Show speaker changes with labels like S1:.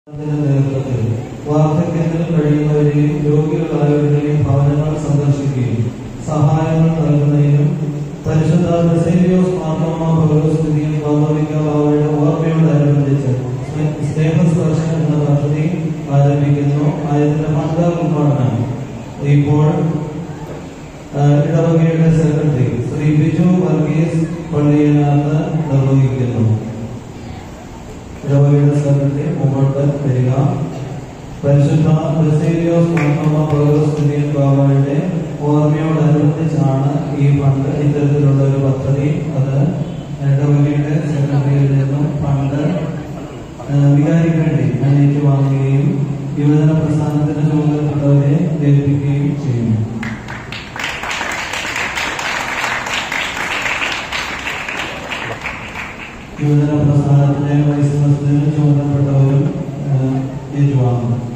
S1: അതിന്റെ നേതൃത്വത്തിൽ വാർദ്ധക്യത്തിൽ കഴിയുന്നവരെയും രോഗികളായവരുടെയും ഭവനങ്ങൾ സന്ദർശിക്കുകയും സഹായങ്ങൾ നൽകുന്നതിനും പരിശുദ്ധ ബസേലിയോസ് മാർത്തോമ പൗരസ്ഥിതിയും പൗർണിക ബാവയുടെ ഓർമ്മയോടനുബന്ധിച്ച് സ്നേ- സ്നേഹസ്പർശനം എന്ന പദ്ധതി ആരംഭിക്കുന്നു ആയതിന്റെ ഫണ്ട് ഉദ്ഘാടനം ഇപ്പോൾ ആ, ഇടവകയുടെ സെക്രട്ടറി ശ്രീ ബിജു വർഗീസ് പള്ളിയനാഥ് നിർവഹിക്കുന്നു ഇടവകയുടെ സെക്രട്ടറി മുമ്പോട്ട് വരിക പരിശുദ്ധ ബസേലിയോസ് മാർത്തോമ പൗരസ്ഥിതിയൻ ബാബയുടെ ഓർമ്മയോടനുബന്ധിച്ചാണ് ഈ ഫണ്ട് ഇത്തരത്തിലുള്ള ഒരു പദ്ധതി അത് ഇടവകയുടെ സെക്രട്ടറിയിൽ നിന്നും ഫണ്ട് ആ, വികാരിക്ക് വേണ്ടി അന്വേഷിച്ച് വാങ്ങുകയും യുവജന പ്രസ്ഥാനത്തിന്റെ ചുമതലപ്പെട്ടവരെ ധരിപ്പിക്കുകയും ചെയ്യുന്നു യുവജന പ്രസ്ഥാനത്തിന്റെ വൈസ് പ്രസിഡന്റ് ചുമതലപ്പെട്ടവരും ഏറ്റുവാങ്ങുന്നു